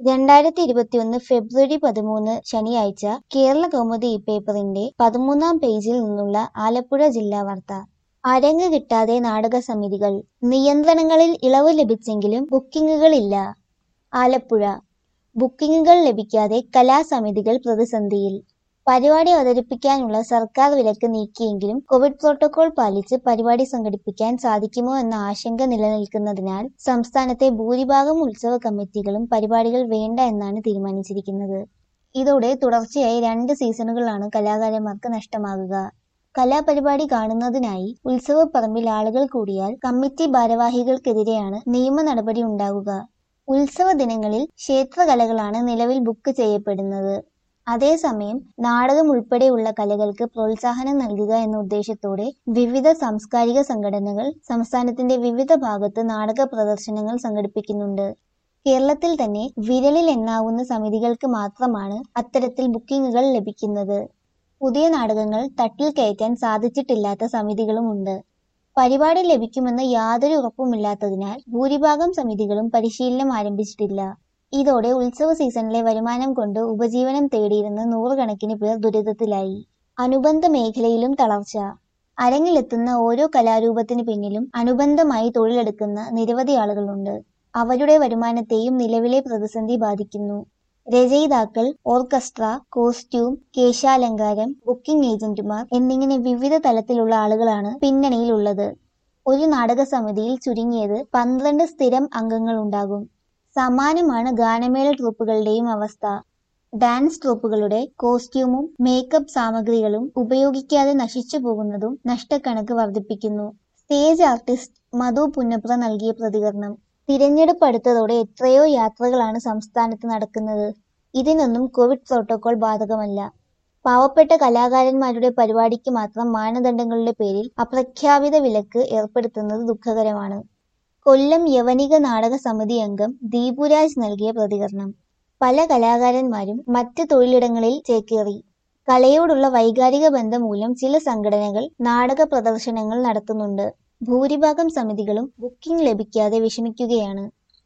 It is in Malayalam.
രണ്ടായിരത്തി ഇരുപത്തിയൊന്ന് ഫെബ്രുവരി പതിമൂന്ന് ശനിയാഴ്ച കേരള കൗമുദി ഈ പേപ്പറിന്റെ പതിമൂന്നാം പേജിൽ നിന്നുള്ള ആലപ്പുഴ ജില്ലാ വാർത്ത അരങ്ങ് കിട്ടാതെ നാടക സമിതികൾ നിയന്ത്രണങ്ങളിൽ ഇളവ് ലഭിച്ചെങ്കിലും ബുക്കിംഗുകളില്ല ആലപ്പുഴ ബുക്കിംഗുകൾ ലഭിക്കാതെ കലാസമിതികൾ പ്രതിസന്ധിയിൽ പരിപാടി അവതരിപ്പിക്കാനുള്ള സർക്കാർ വിലക്ക് നീക്കിയെങ്കിലും കോവിഡ് പ്രോട്ടോകോൾ പാലിച്ച് പരിപാടി സംഘടിപ്പിക്കാൻ സാധിക്കുമോ എന്ന ആശങ്ക നിലനിൽക്കുന്നതിനാൽ സംസ്ഥാനത്തെ ഭൂരിഭാഗം ഉത്സവ കമ്മിറ്റികളും പരിപാടികൾ വേണ്ട എന്നാണ് തീരുമാനിച്ചിരിക്കുന്നത് ഇതോടെ തുടർച്ചയായി രണ്ട് സീസണുകളാണ് കലാകാരന്മാർക്ക് നഷ്ടമാകുക കലാപരിപാടി കാണുന്നതിനായി ഉത്സവപ്പറമ്പിൽ ആളുകൾ കൂടിയാൽ കമ്മിറ്റി ഭാരവാഹികൾക്കെതിരെയാണ് നിയമ നടപടി ഉണ്ടാകുക ഉത്സവ ദിനങ്ങളിൽ ക്ഷേത്രകലകളാണ് നിലവിൽ ബുക്ക് ചെയ്യപ്പെടുന്നത് അതേസമയം നാടകം ഉൾപ്പെടെയുള്ള കലകൾക്ക് പ്രോത്സാഹനം നൽകുക എന്ന ഉദ്ദേശത്തോടെ വിവിധ സാംസ്കാരിക സംഘടനകൾ സംസ്ഥാനത്തിന്റെ വിവിധ ഭാഗത്ത് നാടക പ്രദർശനങ്ങൾ സംഘടിപ്പിക്കുന്നുണ്ട് കേരളത്തിൽ തന്നെ വിരലിൽ എണ്ണാവുന്ന സമിതികൾക്ക് മാത്രമാണ് അത്തരത്തിൽ ബുക്കിംഗുകൾ ലഭിക്കുന്നത് പുതിയ നാടകങ്ങൾ തട്ടിൽ കയറ്റാൻ സാധിച്ചിട്ടില്ലാത്ത സമിതികളുമുണ്ട് പരിപാടി ലഭിക്കുമെന്ന് യാതൊരു ഉറപ്പുമില്ലാത്തതിനാൽ ഭൂരിഭാഗം സമിതികളും പരിശീലനം ആരംഭിച്ചിട്ടില്ല ഇതോടെ ഉത്സവ സീസണിലെ വരുമാനം കൊണ്ട് ഉപജീവനം തേടിയിരുന്ന നൂറുകണക്കിന് പേർ ദുരിതത്തിലായി അനുബന്ധ മേഖലയിലും തളർച്ച അരങ്ങിലെത്തുന്ന ഓരോ കലാരൂപത്തിന് പിന്നിലും അനുബന്ധമായി തൊഴിലെടുക്കുന്ന നിരവധി ആളുകളുണ്ട് അവരുടെ വരുമാനത്തെയും നിലവിലെ പ്രതിസന്ധി ബാധിക്കുന്നു രചയിതാക്കൾ ഓർക്കസ്ട്ര കോസ്റ്റ്യൂം കേശാലങ്കാരം ബുക്കിംഗ് ഏജന്റുമാർ എന്നിങ്ങനെ വിവിധ തലത്തിലുള്ള ആളുകളാണ് പിന്നണിയിലുള്ളത് ഒരു നാടക സമിതിയിൽ ചുരുങ്ങിയത് പന്ത്രണ്ട് സ്ഥിരം അംഗങ്ങൾ ഉണ്ടാകും സമാനമാണ് ഗാനമേള ട്രൂപ്പുകളുടെയും അവസ്ഥ ഡാൻസ് ട്രൂപ്പുകളുടെ കോസ്റ്റ്യൂമും മേക്കപ്പ് സാമഗ്രികളും ഉപയോഗിക്കാതെ നശിച്ചു പോകുന്നതും നഷ്ടക്കണക്ക് വർദ്ധിപ്പിക്കുന്നു സ്റ്റേജ് ആർട്ടിസ്റ്റ് മധു പുന്നപ്ര നൽകിയ പ്രതികരണം തിരഞ്ഞെടുപ്പ് അടുത്തതോടെ എത്രയോ യാത്രകളാണ് സംസ്ഥാനത്ത് നടക്കുന്നത് ഇതിനൊന്നും കോവിഡ് പ്രോട്ടോകോൾ ബാധകമല്ല പാവപ്പെട്ട കലാകാരന്മാരുടെ പരിപാടിക്ക് മാത്രം മാനദണ്ഡങ്ങളുടെ പേരിൽ അപ്രഖ്യാപിത വിലക്ക് ഏർപ്പെടുത്തുന്നത് ദുഃഖകരമാണ് കൊല്ലം യവനിക നാടക സമിതി അംഗം ദീപുരാജ് നൽകിയ പ്രതികരണം പല കലാകാരന്മാരും മറ്റ് തൊഴിലിടങ്ങളിൽ ചേക്കേറി കലയോടുള്ള വൈകാരിക ബന്ധം മൂലം ചില സംഘടനകൾ നാടക പ്രദർശനങ്ങൾ നടത്തുന്നുണ്ട് ഭൂരിഭാഗം സമിതികളും ബുക്കിംഗ് ലഭിക്കാതെ വിഷമിക്കുകയാണ്